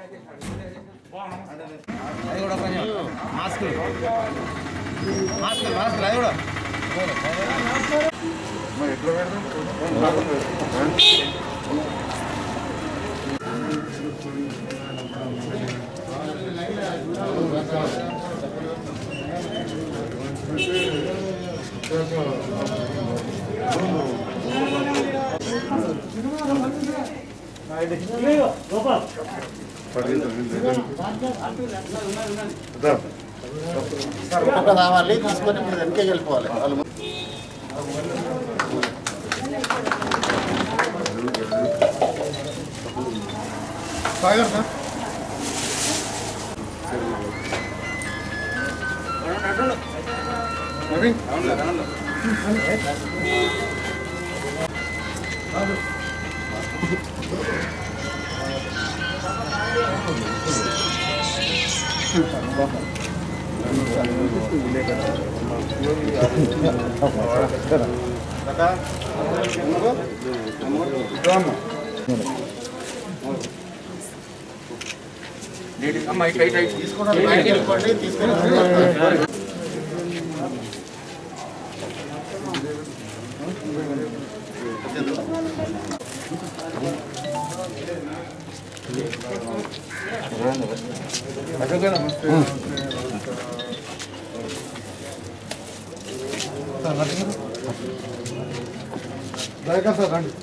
అది కూడా కొంచెం మాస్క్ మాస్క్ మాస్క్ అది కూడా ఒక రావాలి తీసుకొని మీరు వెనకే వెళ్ళిపోవాలి వాళ్ళు సాగర్ సార్ నవీన్ తీసుకొని బయటికి వెళ్ళిపోండి తీసుకొని వెళ్ళిపోండి. దయగా సార్ రండి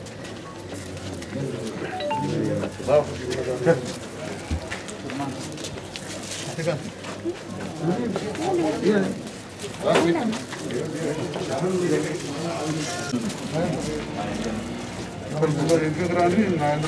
ఇంటికి రాని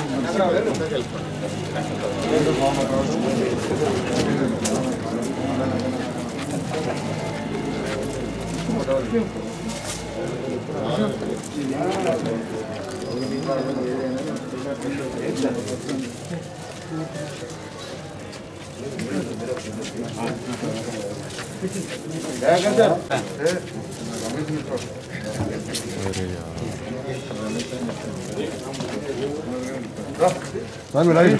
రాని రాయి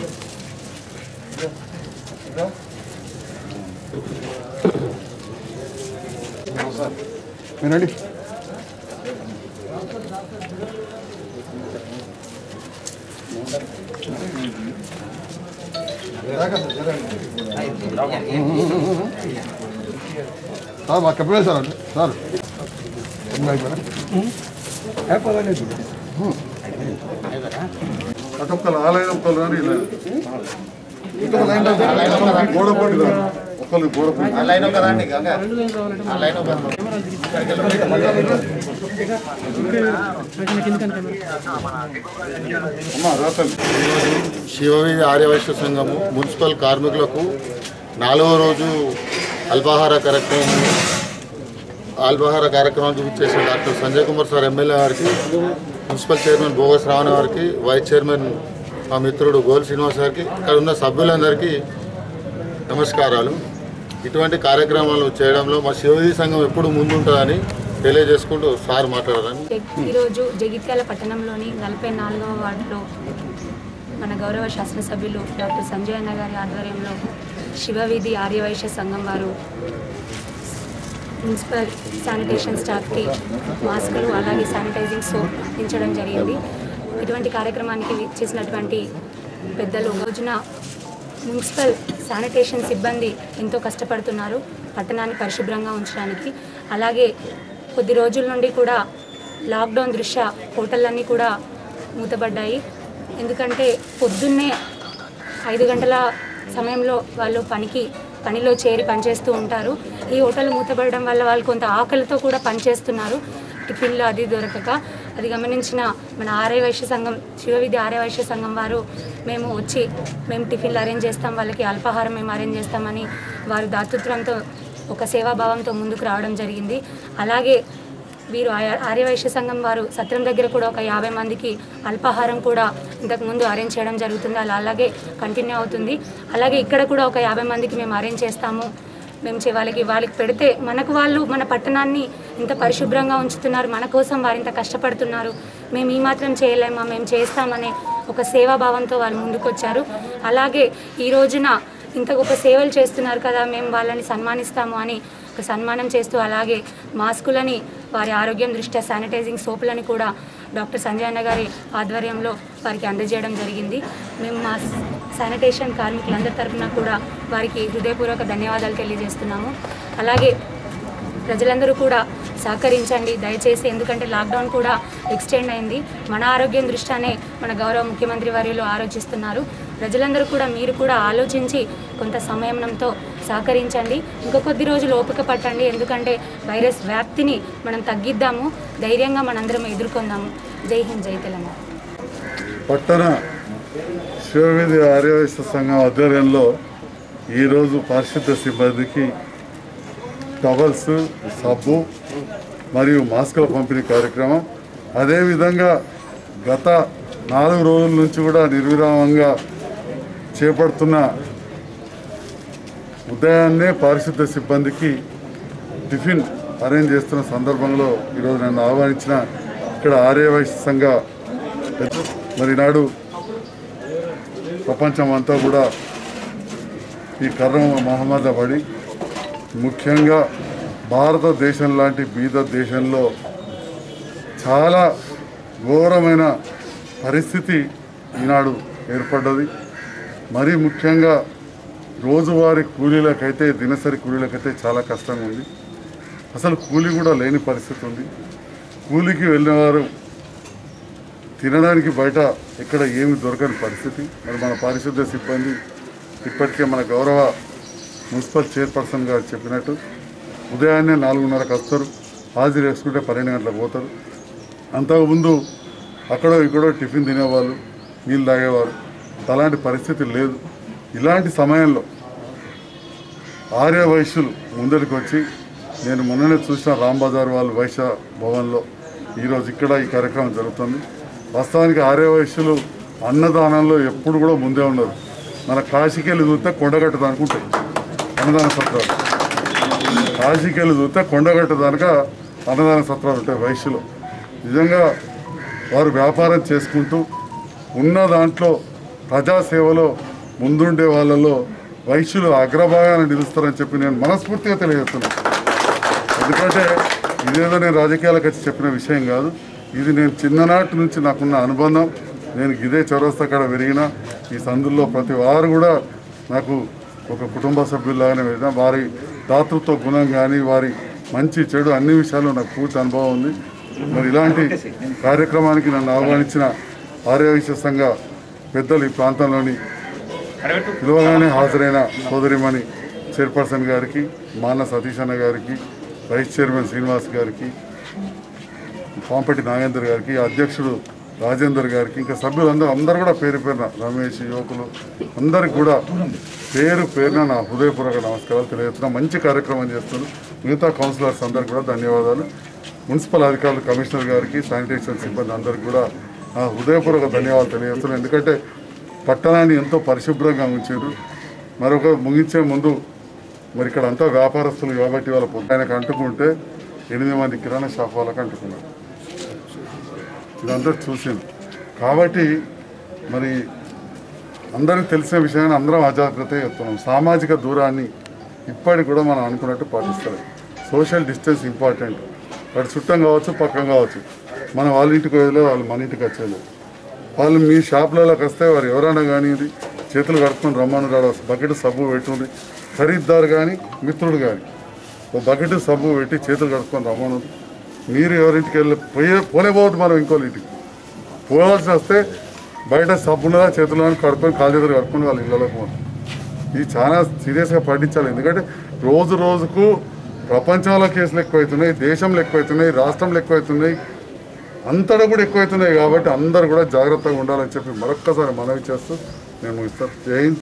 వినండి సార్ మా కపిలే సార్ అంటే సార్ అటొక్కలు ఆలయం ఒక్కరు కానీ ఇంకొక లైన్ గోడ పోటీ ఒకళ్ళు గోడ పోటీ ఆ లైన్ ఒక రండి గంగా ఆ లైన్ ఒక అమ్మా రాసండి శివవీధి ఆర్యవైశ్య సంఘము మున్సిపల్ కార్మికులకు నాలుగో రోజు అల్పాహార కార్యక్రమం అల్పాహార కార్యక్రమం చూపించేసిన doctor Sanjay Kumar sir MLA గారికి మున్సిపల్ చైర్మన్ భోగస్ రావణ గారికి వైస్ చైర్మన్ మా మిత్రుడు గోల్ శ్రీనివాస్ గారికి ఇక్కడ ఉన్న సభ్యులందరికీ నమస్కారాలు ఇటువంటి కార్యక్రమాలు చేయడంలో మా శివవీధి సంఘం ఎప్పుడు ముందుంటుందని తెలియజేసుకుంటూ సార్ మాట్లాడారని జగ్- ఈరోజు జగిత్యాల పట్టణంలోని నలభై నాలుగవ వార్డులో మన గౌరవ శాసనసభ్యులు డాక్టర్ సంజయ్ అన్న గారి ఆధ్వర్యంలో శివవీధి ఆర్యవైశ్య సంఘం వారు మున్సిపల్ శానిటేషన్ స్టాఫ్కి మాస్కులు అలాగే శానిటైజింగ్ సోప్ అందించడం జరిగింది ఇటువంటి కార్యక్రమానికి చేసినటువంటి పెద్దలు రోజున మున్సిపల్ శానిటేషన్ సిబ్బంది ఎంతో కష్టపడుతున్నారు పట్టణాన్ని పరిశుభ్రంగా ఉంచడానికి అలాగే కొద్ది రోజుల నుండి కూడా లాక్డౌన్ దృష్ట్యా హోటళ్ళన్నీ కూడా మూతపడ్డాయి ఎందుకంటే పొద్దున్నే ఐదు గంటల సమయంలో వాళ్ళు పనికి పనిలో చేరి పనిచేస్తూ ఉంటారు ఈ హోటల్ మూతపడడం వల్ల వాళ్ళు కొంత ఆకలితో కూడా పనిచేస్తున్నారు టిఫిన్లు అది దొరకక అది గమనించిన మన ఆర్య వైశ్య సంఘం శివవిద్య ఆర్య వైశ్య సంఘం వారు మేము వచ్చి మేము టిఫిన్లు అరేంజ్ చేస్తాం వాళ్ళకి అల్పాహారం మేము అరేంజ్ చేస్తామని వారి దాతృత్వంతో ఒక సేవాభావంతో ముందుకు రావడం జరిగింది అలాగే వీరు ఆయ- ఆర్యవైశ్య సంఘం వారు సత్రం దగ్గర కూడా ఒక యాభై మందికి అల్పాహారం కూడా ఇంతకు ముందు అరేంజ్ చేయడం జరుగుతుంది అలా అలాగే కంటిన్యూ అవుతుంది అలాగే ఇక్కడ కూడా ఒక యాభై మందికి మేము అరేంజ్ చేస్తాము మేము చే- వాళ్ళకి వాళ్ళకి పెడితే మనకు వాళ్ళు మన పట్టణాన్ని ఇంత పరిశుభ్రంగా ఉంచుతున్నారు మన కోసం వారు ఇంత కష్టపడుతున్నారు మేము ఈ మాత్రం చేయలేమా మేము చేస్తామనే ఒక సేవాభావంతో వాళ్ళు ముందుకొచ్చారు అలాగే ఈ రోజున ఇంత గొప్ప సేవలు చేస్తున్నారు కదా మేము వాళ్ళని సన్మానిస్తాము అని ఒక సన్మానం చేస్తూ అలాగే మాస్కులని వారి ఆరోగ్యం దృష్ట్యా శానిటైజింగ్ సోపులని కూడా డాక్టర్ సంజయ్ అన్న గారి ఆధ్వర్యంలో వారికి అందజేయడం జరిగింది మేము మా శానిటేషన్ కార్మికులందరి తరఫున కూడా వారికి హృదయపూర్వక ధన్యవాదాలు తెలియజేస్తున్నాము అలాగే ప్రజలందరూ కూడా సహకరించండి దయచేసి ఎందుకంటే లాక్డౌన్ కూడా ఎక్స్టెండ్ అయింది మన ఆరోగ్యం దృష్ట్యానే మన గౌరవ ముఖ్యమంత్రి వర్యులు ఆలోచిస్తున్నారు ప్రజలందరూ కూడా మీరు కూడా ఆలోచించి కొంత సమయంతో సహకరించండి ఇంకో కొద్ది రోజులు ఓపిక పట్టండి ఎందుకంటే వైరస్ వ్యాప్తిని మనం తగ్గిద్దాము ధైర్యంగా మనందరం ఎదుర్కొందాము జై హింద్ జై తెలంగాణ పట్టణ శివవిధి ఆర్యవైశ్య సంఘం ఆధ్వర్యంలో ఈరోజు పారిశుద్ధ సిబ్బందికి టవల్స్ సబ్బు మరియు మాస్కుల పంపిణీ కార్యక్రమం అదేవిధంగా గత నాలుగు రోజుల నుంచి కూడా నిర్విరామంగా చేపడుతున్న ఉదయాన్నే పారిశుద్ధ సిబ్బందికి టిఫిన్ అరేంజ్ చేస్తున్న సందర్భంలో ఈరోజు నన్ను ఆహ్వానించిన ఇక్కడ ఆర్యవైశ్య సంఘ మరి నాడు ప్రపంచం అంతా కూడా ఈ కరోనా మహమ్మారి పడి ముఖ్యంగా భారతదేశం లాంటి బీద దేశంలో చాలా ఘోరమైన పరిస్థితి ఈనాడు ఏర్పడ్డది మరీ ముఖ్యంగా రోజువారీ కూలీలకైతే దినసరి కూలీలకైతే చాలా కష్టంగా ఉంది అసలు కూలీ కూడా లేని పరిస్థితి ఉంది కూలీకి వెళ్ళిన వారు తినడానికి బయట ఎక్కడ ఏమి దొరకని పరిస్థితి మరి మన పారిశుద్ధ సిబ్బంది ఇప్పటికే మన గౌరవ మున్సిపల్ చైర్పర్సన్ గారు చెప్పినట్టు ఉదయాన్నే నాలుగున్నరకు వస్తారు హాజరు వేసుకుంటే పన్నెండు గంటలకు పోతారు అంతకుముందు అక్కడో ఇక్కడో టిఫిన్ తినేవాళ్ళు నీళ్ళు తాగేవారు అలాంటి పరిస్థితి లేదు ఇలాంటి సమయంలో ఆర్య వైశ్యులు ముందరికి వచ్చి నేను మొన్ననే చూసిన రామ్ బజార్ వాళ్ళు వైశ్య భవన్లో ఈరోజు ఇక్కడ ఈ కార్యక్రమం జరుగుతుంది వాస్తవానికి ఆర్య వైశ్యులు అన్నదానంలో ఎప్పుడు కూడా ముందే ఉండరు మన కాశీకెళ్ళి చూస్తే కొండగట్టు అనుకుంటాయి అన్నదాన సత్రాలు కాశీకెళ్ళి చూస్తే కొండగట్టు దానిక అన్నదాన సత్రాలు ఉంటాయి వైశ్యులు నిజంగా వారు వ్యాపారం చేసుకుంటూ ఉన్న దాంట్లో ప్రజాసేవలో ముందుండే వాళ్ళలో వైశ్యులు అగ్రభాగాన నిలుస్తారని చెప్పి నేను మనస్ఫూర్తిగా తెలియజేస్తున్నాను ఎందుకంటే ఇదేదో నేను రాజకీయాలకు వచ్చి చెప్పిన విషయం కాదు ఇది నేను చిన్ననాటి నుంచి నాకున్న అనుబంధం నేను ఇదే చౌరస్తా కాడ పెరిగిన ఈ సందుల్లో ప్రతి వారు కూడా నాకు ఒక కుటుంబ సభ్యుల్లాగానే విధంగా వారి దాతృత్వ గుణం కానీ వారి మంచి చెడు అన్ని విషయాల్లో నాకు పూర్తి అనుభవం ఉంది మరి ఇలాంటి కార్యక్రమానికి నన్ను ఆహ్వానించిన ఆర్యవైశ్య సంఘ పెద్దలు ఈ ప్రాంతంలోని పిలువగానే హాజరైన సోదరిమణి చైర్పర్సన్ గారికి మాన సతీష్ అన్న గారికి వైస్ చైర్మన్ శ్రీనివాస్ గారికి పాంపటి నాగేందర్ గారికి అధ్యక్షుడు రాజేందర్ గారికి ఇంకా సభ్యులందరూ అందరూ కూడా పేరు పేరున రమేష్ యువకులు అందరికి కూడా పేరు పేరున నా హృదయపూర్వక నమస్కారాలు తెలియజేస్తున్నా మంచి కార్యక్రమం చేస్తున్నారు మిగతా కౌన్సిలర్స్ అందరికి కూడా ధన్యవాదాలు మున్సిపల్ అధికారులు కమిషనర్ గారికి శానిటేషన్ సిబ్బంది అందరికి కూడా నా హృదయపూర్వక ధన్యవాదాలు తెలియజేస్తున్నాను ఎందుకంటే పట్టణాన్ని ఎంతో పరిశుభ్రంగా ఉంచారు మరొక ముగించే ముందు మరి ఇక్కడ అంతా వ్యాపారస్తులు కాబట్టి వాళ్ళ పొద్దు ఆయనకు అంటుకుంటే ఎనిమిది మంది కిరాణా షాప్ వాళ్ళకి అంటుకున్నారు ఇదంతా చూసింది కాబట్టి మరి అందరికి తెలిసిన విషయాన్ని అందరం అజాగ్రత్త చెప్తున్నాం సామాజిక దూరాన్ని ఇప్పటికి కూడా మనం అనుకున్నట్టు పాటిస్తారు సోషల్ డిస్టెన్స్ ఇంపార్టెంట్ వాడు చుట్టం కావచ్చు పక్కం కావచ్చు మన వాళ్ళ ఇంటికి వెళ్ళలేదు వాళ్ళు మన ఇంటికి వచ్చేది వాళ్ళు మీ షాప్లలోకి వస్తే వారు ఎవరైనా కానివ్వండి చేతులు కడుక్కొని రమ్మని రాడు బకెట్ సబ్బు పెట్టుంది ఖరీదారు కానీ మిత్రుడు కానీ ఓ బకెట్ సబ్బు పెట్టి చేతులు కడుక్కొని రమ్మను మీరు ఎవరింటికి వెళ్ళి పోయే పోలేపోవద్దు మనం ఇంకోళ్ళ ఇంటికి పోవాల్సి వస్తే బయట సబ్బున్నదా చేతుల్లో కడుక్కొని కాలు చేతులు కడుక్కొని వాళ్ళ ఇళ్ళలోకి పోతాం ఇది చాలా సీరియస్గా పాటించాలి ఎందుకంటే రోజు రోజుకు ప్రపంచంలో కేసులు ఎక్కువవుతున్నాయి దేశంలో ఎక్కువవుతున్నాయి రాష్ట్రంలో ఎక్కువవుతున్నాయి అంతటా కూడా ఎక్కువవుతున్నాయి కాబట్టి అందరు కూడా జాగ్రత్తగా ఉండాలని చెప్పి మరొక్కసారి మనవి చేస్తూ నేను ముగిస్తాను జై హింద్